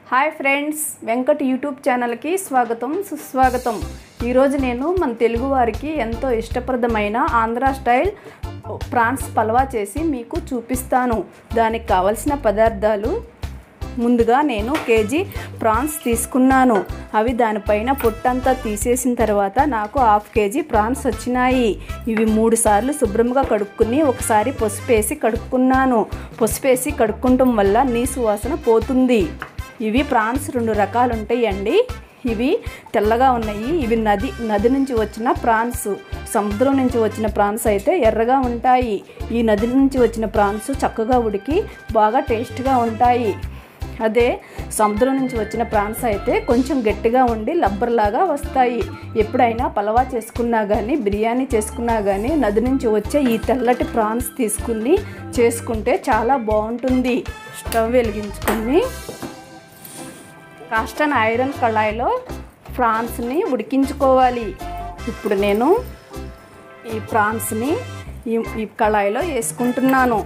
hi friends Venkat YouTube ఛానల్కి స్వాగతం సుస్వాగతం ఈరోజు నేను మన తెలుగు వారికి ఎంతో ఇష్టప్రదమైన ఆంధ్ర స్టైల్ ప్రాన్స్ పలవా చేసి మీకు చూపిస్తాను దానికి కావలసిన పదార్థాలు ముందుగా నేను కేజీ ప్రాన్స్ తీసుకున్నాను అవి దానిపైన పొట్టంతా తీసేసిన తర్వాత నాకు హాఫ్ కేజీ ప్రాన్స్ వచ్చినాయి ఇవి మూడు సార్లు శుభ్రంగా కడుక్కుని ఒకసారి పసుపేసి కడుక్కున్నాను పసుపేసి కడుక్కుంటం వల్ల నీసు వాసన పోతుంది ఇవి ప్రాన్స్ రెండు రకాలు ఉంటాయండి ఇవి తెల్లగా ఉన్నాయి ఇవి నది నది నుంచి వచ్చిన ప్రాన్స్ సముద్రం నుంచి వచ్చిన ప్రాన్స్ అయితే ఎర్రగా ఉంటాయి ఈ నది నుంచి వచ్చిన ప్రాన్స్ చక్కగా ఉడికి బాగా టేస్ట్గా ఉంటాయి అదే సముద్రం నుంచి వచ్చిన ప్రాన్స్ అయితే కొంచెం గట్టిగా ఉండి లబ్బర్లాగా వస్తాయి ఎప్పుడైనా పలవా చేసుకున్నా కానీ బిర్యానీ చేసుకున్నా కానీ నది నుంచి వచ్చే ఈ తెల్లటి ప్రాన్స్ తీసుకుని చేసుకుంటే చాలా బాగుంటుంది స్టవ్ వెలిగించుకుని కాస్టన్ ఐరన్ కళాయిలో ప్రాన్స్ని ఉడికించుకోవాలి ఇప్పుడు నేను ఈ ప్రాన్స్ని ఈ ఈ కళాయిలో వేసుకుంటున్నాను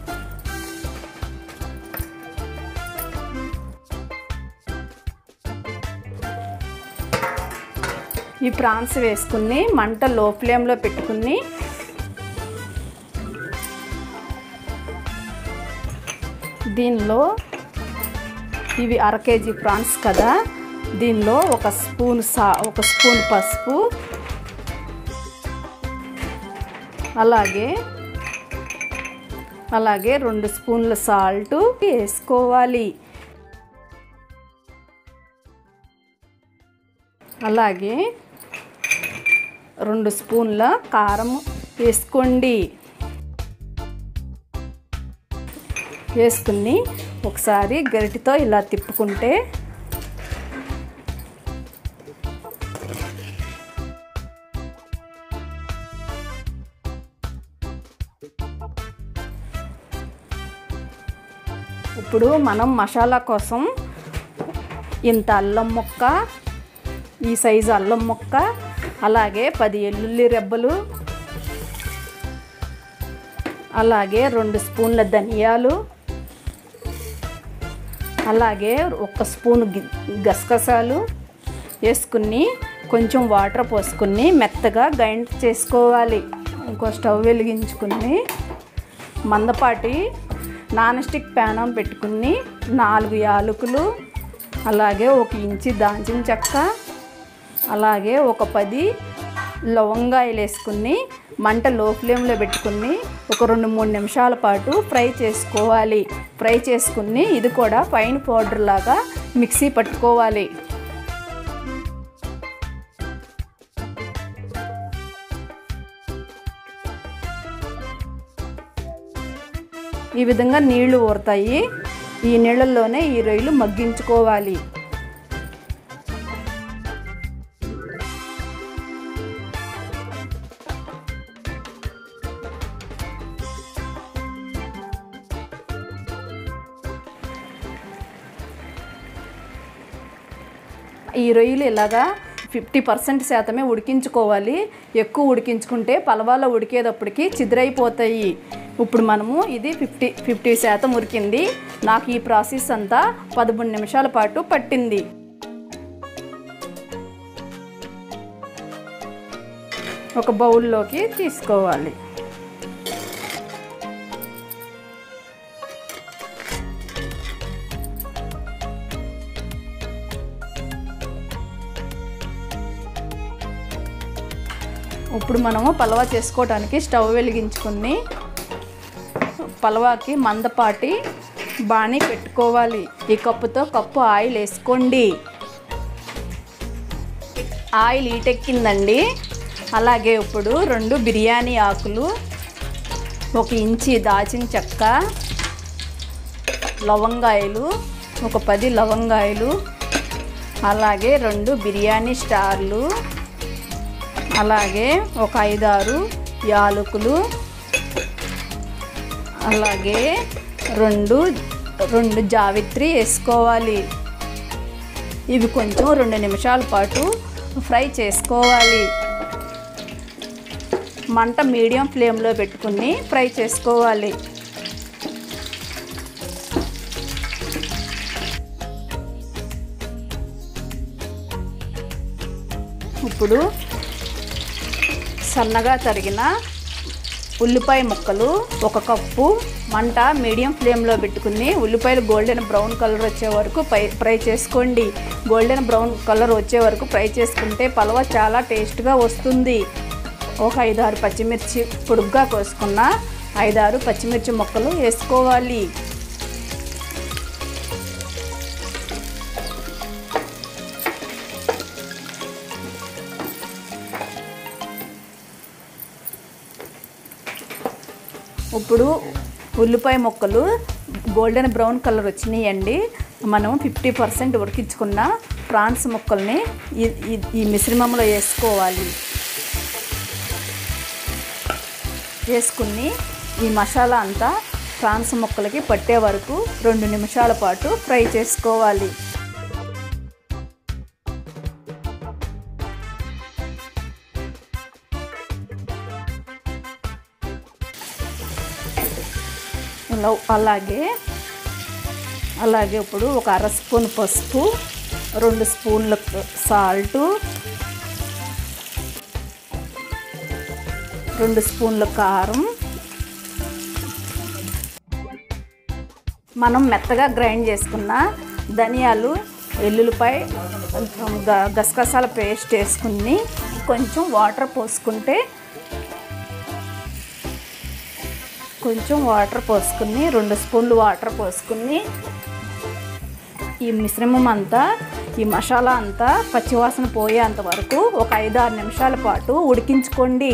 ఈ ప్రాన్స్ వేసుకుని మంట లో ఫ్లేమ్లో పెట్టుకుని దీనిలో ఇవి అర కేజీ ప్రాన్స్ కదా దీనిలో ఒక స్పూన్ సా ఒక స్పూన్ పసుపు అలాగే అలాగే రెండు స్పూన్ల సాల్ట్ వేసుకోవాలి అలాగే రెండు స్పూన్ల కారం వేసుకోండి వేసుకుని ఒకసారి గరిటితో ఇలా తిప్పుకుంటే ఇప్పుడు మనం మసాలా కోసం ఇంత అల్లం ముక్క ఈ సైజు అల్లం ముక్క అలాగే పది ఎల్లుల్లి రెబ్బలు అలాగే రెండు స్పూన్ల ధనియాలు అలాగే ఒక స్పూన్ గసగసాలు వేసుకుని కొంచెం వాటర్ పోసుకుని మెత్తగా గ్రైండ్ చేసుకోవాలి ఇంకో స్టవ్ వెలిగించుకుని మందపాటి నాన్ స్టిక్ ప్యానం పెట్టుకుని నాలుగు యాలకులు అలాగే ఒక ఇంచి దాల్చిన చెక్క అలాగే ఒక పది లవంగాయలు వేసుకుని మంట లో ఫ్లేమ్లో పెట్టుకుని ఒక రెండు మూడు నిమిషాల పాటు ఫ్రై చేసుకోవాలి ఫ్రై చేసుకుని ఇది కూడా ఫైన్ పౌడర్ లాగా మిక్సీ పట్టుకోవాలి ఈ విధంగా నీళ్లు ఊరుతాయి ఈ నీళ్ళల్లోనే ఈ రొయ్యలు మగ్గించుకోవాలి ఈ రొయ్యలు ఇలాగా ఫిఫ్టీ పర్సెంట్ శాతమే ఉడికించుకోవాలి ఎక్కువ ఉడికించుకుంటే పలవాలో ఉడికేటప్పటికి చిదిరైపోతాయి ఇప్పుడు మనము ఇది ఫిఫ్టీ ఫిఫ్టీ శాతం ఉడికింది నాకు ఈ ప్రాసెస్ అంతా పదమూడు నిమిషాల పాటు పట్టింది ఒక బౌల్లోకి తీసుకోవాలి ఇప్పుడు మనము పలవా చేసుకోవడానికి స్టవ్ వెలిగించుకుని పలవాకి మందపాటి బాణీ పెట్టుకోవాలి ఈ కప్పుతో కప్పు ఆయిల్ వేసుకోండి ఆయిల్ ఈటెక్కిందండి అలాగే ఇప్పుడు రెండు బిర్యానీ ఆకులు ఒక ఇంచి దాచిన చెక్క లవంగాయలు ఒక పది లవంగాయలు అలాగే రెండు బిర్యానీ స్టార్లు అలాగే ఒక ఐదారు యాలకులు అలాగే రెండు రెండు జావిత్రి వేసుకోవాలి ఇవి కొంచెం రెండు నిమిషాల పాటు ఫ్రై చేసుకోవాలి మంట మీడియం ఫ్లేమ్లో పెట్టుకుని ఫ్రై చేసుకోవాలి ఇప్పుడు సన్నగా తరిగిన ఉల్లిపాయ ముక్కలు ఒక కప్పు మంట మీడియం ఫ్లేమ్లో పెట్టుకుని ఉల్లిపాయలు గోల్డెన్ బ్రౌన్ కలర్ వచ్చే వరకు ఫ్రై ఫ్రై చేసుకోండి గోల్డెన్ బ్రౌన్ కలర్ వచ్చే వరకు ఫ్రై చేసుకుంటే పలవ చాలా టేస్ట్గా వస్తుంది ఒక ఐదారు పచ్చిమిర్చి పొడుగ్గా కోసుకున్న ఐదారు పచ్చిమిర్చి ముక్కలు వేసుకోవాలి ఇప్పుడు ఉల్లిపాయ ముక్కలు గోల్డెన్ బ్రౌన్ కలర్ వచ్చినాయండి మనం ఫిఫ్టీ పర్సెంట్ ఉడికించుకున్న ప్రాన్స్ ముక్కల్ని ఈ ఈ- ఈ మిశ్రమంలో వేసుకోవాలి వేసుకుని ఈ మసాలా అంతా ప్రాన్స్ ముక్కలకి పట్టే వరకు రెండు నిమిషాల పాటు ఫ్రై చేసుకోవాలి ఇలా అలాగే అలాగే ఇప్పుడు ఒక అర స్పూన్ పసుపు రెండు స్పూన్ల సాల్టు రెండు స్పూన్ల కారం మనం మెత్తగా గ్రైండ్ చేసుకున్న ధనియాలు వెల్లుల్లిపాయ గ- గసగసాల పేస్ట్ వేసుకుని కొంచెం వాటర్ పోసుకుంటే కొంచెం వాటర్ పోసుకుని రెండు స్పూన్లు వాటర్ పోసుకుని ఈ మిశ్రమం అంతా ఈ మసాలా అంతా పచ్చివాసన పోయేంత వరకు ఒక ఐదు ఆరు నిమిషాల పాటు ఉడికించుకోండి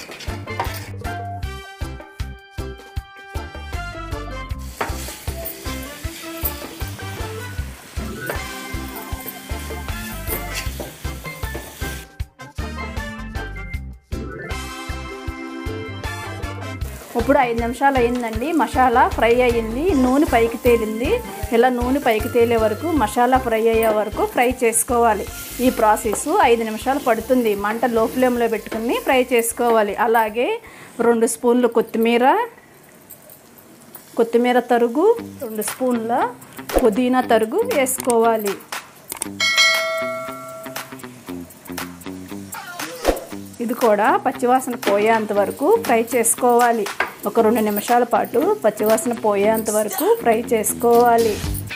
ఇప్పుడు ఐదు నిమిషాలు అయిందండి మసాలా ఫ్రై అయ్యింది నూనె పైకి తేలింది ఇలా నూనె పైకి తేలే వరకు మసాలా ఫ్రై అయ్యే వరకు ఫ్రై చేసుకోవాలి ఈ ప్రాసెస్ ఐదు నిమిషాలు పడుతుంది మంట లో ఫ్లేమ్లో పెట్టుకుని ఫ్రై చేసుకోవాలి అలాగే రెండు స్పూన్లు కొత్తిమీర కొత్తిమీర తరుగు రెండు స్పూన్ల పుదీనా తరుగు వేసుకోవాలి ఇది కూడా పచ్చివాసన పోయేంత వరకు ఫ్రై చేసుకోవాలి ఒక రెండు నిమిషాల పాటు పచ్చివాసన పోయేంత వరకు ఫ్రై చేసుకోవాలి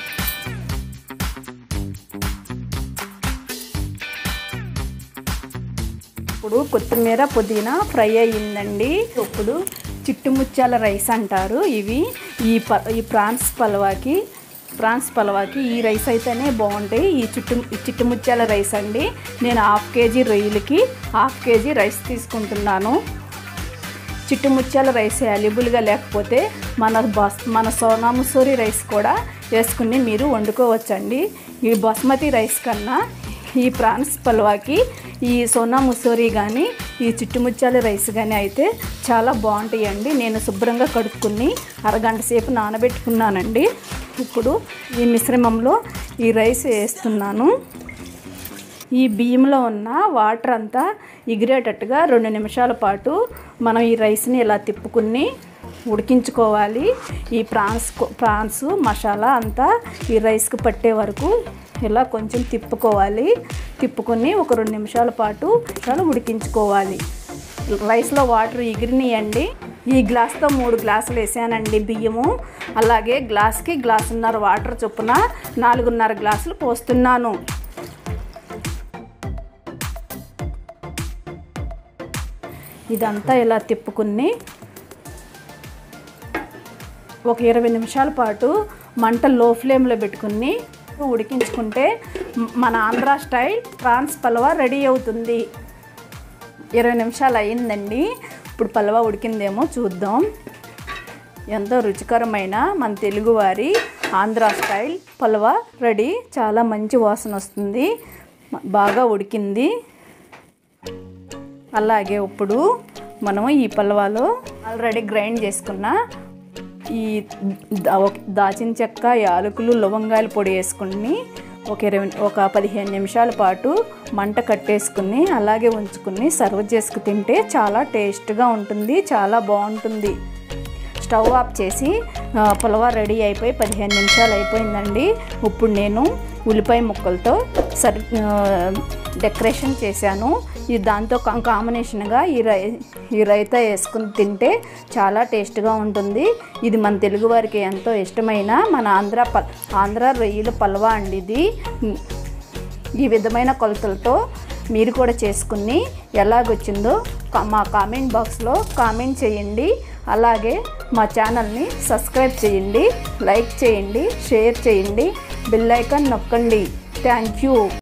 ఇప్పుడు కొత్తిమీర పుదీనా ఫ్రై అయ్యిందండి ఇప్పుడు చిట్టుముత్యాల రైస్ అంటారు ఇవి ఈ ప ఈ ప్రాన్స్ పలవాకి ప్రాన్స్ పలవాకి ఈ రైస్ అయితేనే బాగుంటాయి ఈ చుట్టు ఈ చిట్టుముత్యాల రైస్ అండి నేను హాఫ్ కేజీ రొయ్యలకి హాఫ్ కేజీ రైస్ తీసుకుంటున్నాను చిట్టుముత్యాల రైస్ అవైలబుల్గా లేకపోతే మన బస్ మన సోనా మసూరి రైస్ కూడా వేసుకుని మీరు వండుకోవచ్చండి ఈ బాస్మతి రైస్ కన్నా ఈ ప్రాన్స్ పల్వాకి ఈ సోనా ముసూరి కానీ ఈ చిట్టుముత్యాల రైస్ కానీ అయితే చాలా బాగుంటాయండి నేను శుభ్రంగా కడుక్కుని అరగంట సేపు నానబెట్టుకున్నానండి ఇప్పుడు ఈ మిశ్రమంలో ఈ రైస్ వేస్తున్నాను ఈ బియ్యంలో ఉన్న వాటర్ అంతా ఎగిరేటట్టుగా రెండు నిమిషాల పాటు మనం ఈ రైస్ని ఇలా తిప్పుకుని ఉడికించుకోవాలి ఈ ప్రాన్స్ ప్రాన్స్ మసాలా అంతా ఈ రైస్కి పట్టే వరకు ఇలా కొంచెం తిప్పుకోవాలి తిప్పుకొని ఒక రెండు నిమిషాల పాటు చాలా ఉడికించుకోవాలి రైస్లో వాటర్ ఎగిరినాయండి ఈ గ్లాస్తో మూడు గ్లాసులు వేసానండి బియ్యము అలాగే గ్లాస్కి గ్లాసున్నర వాటర్ చొప్పున నాలుగున్నర గ్లాసులు పోస్తున్నాను ఇదంతా ఇలా తిప్పుకుని ఒక ఇరవై నిమిషాల పాటు మంట లో ఫ్లేమ్లో పెట్టుకుని ఉడికించుకుంటే మ- మన ఆంధ్ర స్టైల్ ప్రాన్స్ పలవ రెడీ అవుతుంది ఇరవై నిమిషాలు అయ్యిందండి ఇప్పుడు పలవ ఉడికిందేమో చూద్దాం ఎంతో రుచికరమైన మన తెలుగువారి ఆంధ్ర స్టైల్ పలవ రెడీ చాలా మంచి వాసన వస్తుంది బాగా ఉడికింది అలాగే ఇప్పుడు మనము ఈ పల్వాలో ఆల్రెడీ గ్రైండ్ చేసుకున్న ఈ దా- ఒక దాచిన చెక్క యాలకులు లవంగాయల పొడి వేసుకుని ఒక ఇరవై ఒక పదిహేను నిమిషాల పాటు మంట కట్టేసుకుని అలాగే ఉంచుకుని సర్వ్ చేసుకు తింటే చాలా టేస్ట్గా ఉంటుంది చాలా బాగుంటుంది స్టవ్ ఆఫ్ చేసి ఆ, పులవ రెడీ అయిపోయి పదిహేను నిమిషాలు అయిపోయిందండి ఇప్పుడు నేను ఉల్లిపాయ ముక్కలతో సరి ఆ, డెకరేషన్ చేశాను ఈ దాంతో కా- కాంబినేషన్గా ఈ రై ఈ రైతా వేసుకుని తింటే చాలా టేస్ట్గా ఉంటుంది ఇది మన తెలుగు వారికి ఎంతో ఇష్టమైన మన ఆంధ్ర ప ఆంధ్ర రొయ్యల పల్వా అండి ఇది ఈ విధమైన కొలతలతో మీరు కూడా చేసుకుని ఎలాగొచ్చిందో కా- మా కామెంట్ బాక్స్లో కామెంట్ చేయండి అలాగే మా ఛానల్ని సబ్స్క్రైబ్ చేయండి లైక్ చేయండి షేర్ చేయండి బెల్ ఐకాన్ నొక్కండి థ్యాంక్ యూ